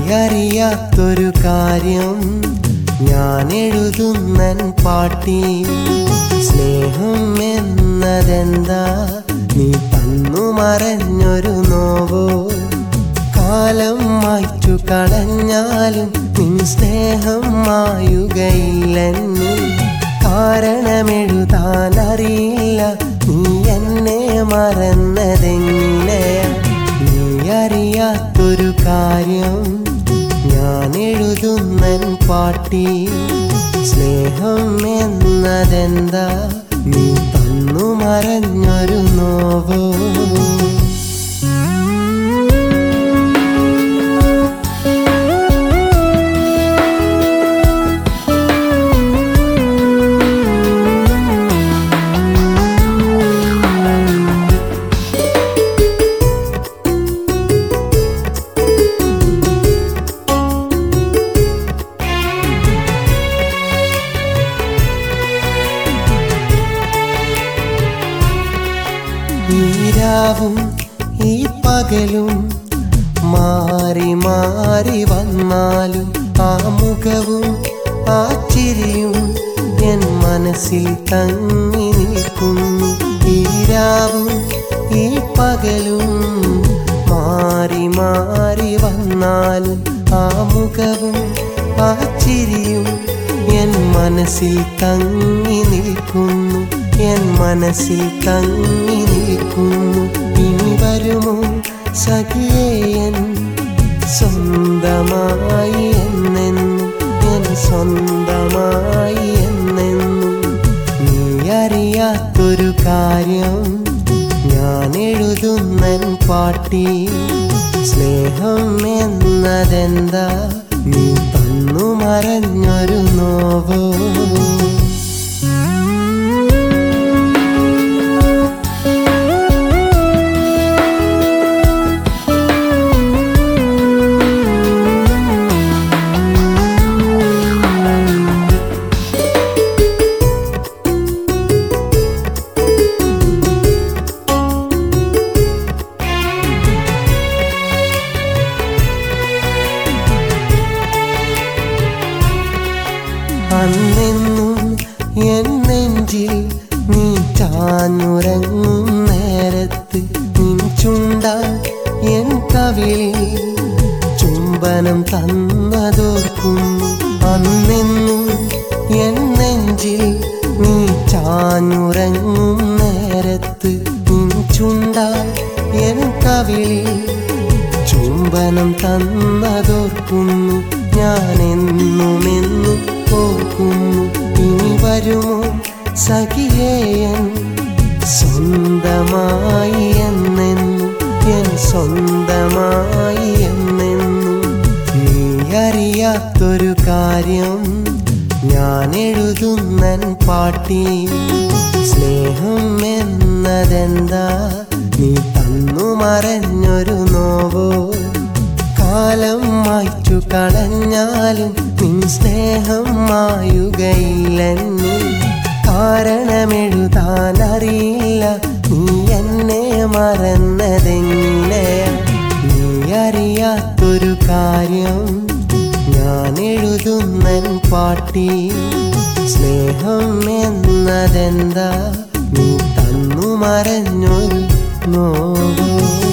അറിയാത്തൊരു കാര്യം ഞാൻ എഴുതുന്നൻ പാട്ടി സ്നേഹം എന്നതെന്താ നീ തന്നു മറഞ്ഞൊരു നോവോ കാലം മായ്ച്ചു കളഞ്ഞാലും നിൻ സ്നേഹം മായുകയില്ലെന്നു കാരണമെഴുതാൻ അറിയില്ല നീ എന്നെ മറന്നതെങ്ങനെയാ നീ അറിയാത്തൊരു കാര്യം ഞാൻ എഴുതുന്നൻ പാട്ടി സ്നേഹം എന്നതെന്താ നീ തന്നു മറഞ്ഞൊരു നോവോ ഈ രാവും ഈ പകലും മാറി മാറി വന്നാലും ആ മുഖവും ആ ചിരിയും എൻ മനസ്സിൽ തങ്ങി നിൽക്കുന്നു ഈ രാവും ഈ പകലും മാറി മാറി വന്നാലും ആ മുഖവും ആ ചിരിയും എൻ മനസ്സിൽ തങ്ങി നിൽക്കുന്നു എൻ മനസ്സിൽ തങ്ങി നിൽക്കുന്നു ഇനി വരുമോ സഖിയേയൻ സ്വന്തമായി എന്നെന്നും എൻ സ്വന്തമായി എന്നെന്നും നീ അറിയാത്തൊരു കാര്യം ഞാൻ എഴുതുന്നൻ പാട്ടി സ്നേഹം എന്നതെന്താ നീ തന്നു മറഞ്ഞൊരു നോവോ അന്നെന്നും എൻ നെഞ്ചിൽ നീ ചാഞ്ഞുറങ്ങും നേരത്ത് നിൻ ചുണ്ട എൻ കവിളിൽ ചുംബനം തന്നതോർക്കുന്നു അന്നെന്നും എൻ നെഞ്ചിൽ നീ ചാഞ്ഞുറങ്ങും നേരത്ത് നിൻ ചുണ്ട എൻ കവിളിൽ ചുംബനം തന്നതോർക്കുന്നു ഞാൻ എന്നുമെന്നും ഓർക്കുന്നു ഇനി വരുമോ സഖിയേയൻ സ്വന്തമായി എന്നെന്നും എൻ സ്വന്തമായി എന്നെന്നും നീ അറിയാത്തൊരു കാര്യം ഞാൻ എഴുതുന്നൻ പാട്ടി സ്നേഹം എന്നതെന്താ നീ തന്നു മറഞ്ഞൊരു നോവോ കാലം മായ്ച്ചു കളഞ്ഞാലും നിൻ സ്നേഹം മായുകയില്ലെന്നു കാരണമെഴുതാൻ അറിയില്ല നീ എന്നെ മറന്നതെങ്ങനെയാ നീ അറിയാത്തൊരു കാര്യം ഞാൻ എഴുതുന്നൻ പാട്ടി സ്നേഹം എന്നതെന്താ നീ തന്നു മറഞ്ഞൊരു നോവോ